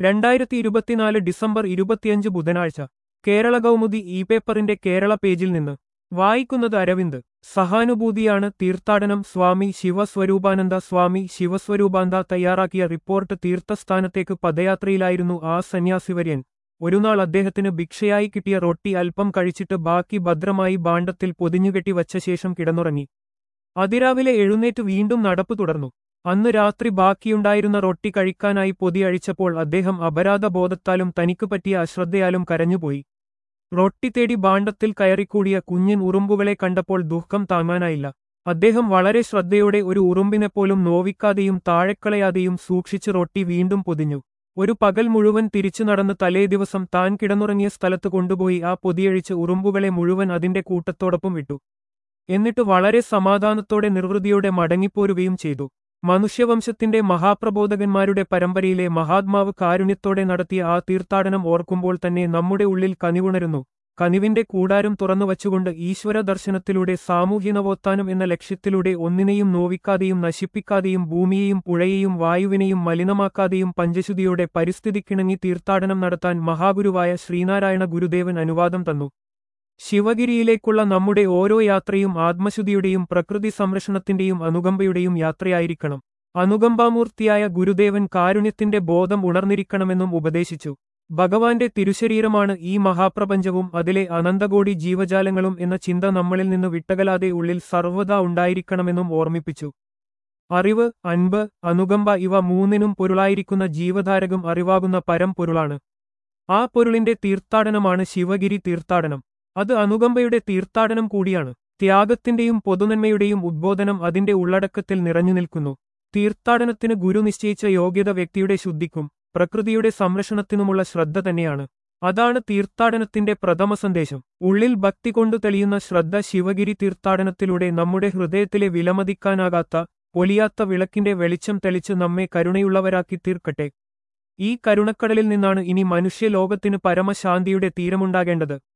രണ്ടായിരത്തി ഇരുപത്തിനാല് ഡിസംബർ ഇരുപത്തിയഞ്ച് ബുധനാഴ്ച കേരള കൗമുദി ഇ പേപ്പറിന്റെ കേരള പേജിൽ നിന്ന് വായിക്കുന്നത് അരവിന്ദ് സഹാനുഭൂതിയാണ് തീർത്ഥാടനം സ്വാമി ശിവസ്വരൂപാനന്ദ സ്വാമി ശിവസ്വരൂപാനന്ദ തയ്യാറാക്കിയ റിപ്പോർട്ട് തീർത്ഥസ്ഥാനത്തേക്ക് പദയാത്രയിലായിരുന്നു ആ സന്യാസിവര്യൻ ഒരുനാൾ അദ്ദേഹത്തിന് ഭിക്ഷയായി കിട്ടിയ റൊട്ടി അല്പം കഴിച്ചിട്ട് ബാക്കി ഭദ്രമായി ബാണ്ഡത്തിൽ പൊതിഞ്ഞുകെട്ടി വച്ച ശേഷം കിടന്നുറങ്ങി അതിരാവിലെ എഴുന്നേറ്റ് വീണ്ടും നടപ്പ് തുടർന്നു അന്ന് രാത്രി ബാക്കിയുണ്ടായിരുന്ന റൊട്ടി കഴിക്കാനായി പൊതിയഴിച്ചപ്പോൾ അദ്ദേഹം അപരാധബോധത്താലും തനിക്ക് പറ്റിയ അശ്രദ്ധയാലും കരഞ്ഞുപോയി റൊട്ടി തേടി ബാണ്ഡത്തിൽ കയറിക്കൂടിയ കുഞ്ഞൻ ഉറുമ്പുകളെ കണ്ടപ്പോൾ ദുഃഖം താങ്ങാനായില്ല അദ്ദേഹം വളരെ ശ്രദ്ധയോടെ ഒരു ഉറുമ്പിനെപ്പോലും നോവിക്കാതെയും താഴെക്കളയാതെയും സൂക്ഷിച്ച് റൊട്ടി വീണ്ടും പൊതിഞ്ഞു ഒരു പകൽ മുഴുവൻ തിരിച്ചു നടന്ന് തലേദിവസം താൻ കിടന്നുറങ്ങിയ സ്ഥലത്ത് കൊണ്ടുപോയി ആ പൊതിയഴിച്ച് ഉറുമ്പുകളെ മുഴുവൻ അതിന്റെ കൂട്ടത്തോടൊപ്പം വിട്ടു എന്നിട്ട് വളരെ സമാധാനത്തോടെ നിർവൃതിയോടെ മടങ്ങിപ്പോരുകയും ചെയ്തു മനുഷ്യവംശത്തിന്റെ മഹാപ്രബോധകന്മാരുടെ പരമ്പരയിലെ മഹാത്മാവ് കാരുണ്യത്തോടെ നടത്തിയ ആ തീർത്ഥാടനം ഓർക്കുമ്പോൾ തന്നെ നമ്മുടെ ഉള്ളിൽ കനിവുണരുന്നു കനിവിന്റെ കൂടാരം തുറന്നു വച്ചുകൊണ്ട് ഈശ്വര ദർശനത്തിലൂടെ സാമൂഹ്യനവോത്ഥാനം എന്ന ലക്ഷ്യത്തിലൂടെ ഒന്നിനെയും നോവിക്കാതെയും നശിപ്പിക്കാതെയും ഭൂമിയെയും പുഴയെയും വായുവിനെയും മലിനമാക്കാതെയും പഞ്ചശുതിയോടെ പരിസ്ഥിതിക്കിണങ്ങി തീർത്ഥാടനം നടത്താൻ മഹാഗുരുവായ ശ്രീനാരായണ ഗുരുദേവൻ അനുവാദം തന്നു ശിവഗിരിയിലേക്കുള്ള നമ്മുടെ ഓരോ യാത്രയും ആത്മശുദ്ധിയുടെയും പ്രകൃതി സംരക്ഷണത്തിന്റെയും അനുകമ്പയുടെയും യാത്രയായിരിക്കണം അനുകമ്പാമൂർത്തിയായ ഗുരുദേവൻ കാരുണ്യത്തിന്റെ ബോധം ഉണർന്നിരിക്കണമെന്നും ഉപദേശിച്ചു ഭഗവാന്റെ തിരുശരീരമാണ് ഈ മഹാപ്രപഞ്ചവും അതിലെ അനന്തകോടി ജീവജാലങ്ങളും എന്ന ചിന്ത നമ്മളിൽ നിന്ന് വിട്ടകലാതെ ഉള്ളിൽ സർവ്വതാ ഉണ്ടായിരിക്കണമെന്നും ഓർമ്മിപ്പിച്ചു അറിവ് അൻപ് അനുകമ്പ ഇവ മൂന്നിനും പൊരുളായിരിക്കുന്ന ജീവധാരകം അറിവാകുന്ന പരംപൊരുളാണ് ആ പൊരുളിന്റെ തീർത്ഥാടനമാണ് ശിവഗിരി തീർത്ഥാടനം അത് അനുകമ്പയുടെ തീർത്ഥാടനം കൂടിയാണ് ത്യാഗത്തിന്റെയും പൊതുനന്മയുടെയും ഉദ്ബോധനം അതിന്റെ ഉള്ളടക്കത്തിൽ നിറഞ്ഞു നിൽക്കുന്നു തീർത്ഥാടനത്തിന് ഗുരു നിശ്ചയിച്ച യോഗ്യത വ്യക്തിയുടെ ശുദ്ധിക്കും പ്രകൃതിയുടെ സംരക്ഷണത്തിനുമുള്ള ശ്രദ്ധ തന്നെയാണ് അതാണ് തീർത്ഥാടനത്തിന്റെ പ്രഥമ സന്ദേശം ഉള്ളിൽ ഭക്തി കൊണ്ടു തെളിയുന്ന ശ്രദ്ധ ശിവഗിരി തീർത്ഥാടനത്തിലൂടെ നമ്മുടെ ഹൃദയത്തിലെ വിലമതിക്കാനാകാത്ത പൊലിയാത്ത വിളക്കിന്റെ വെളിച്ചം തെളിച്ച് നമ്മെ കരുണയുള്ളവരാക്കി തീർക്കട്ടെ ഈ കരുണക്കടലിൽ നിന്നാണ് ഇനി മനുഷ്യലോകത്തിന് പരമശാന്തിയുടെ തീരമുണ്ടാകേണ്ടത്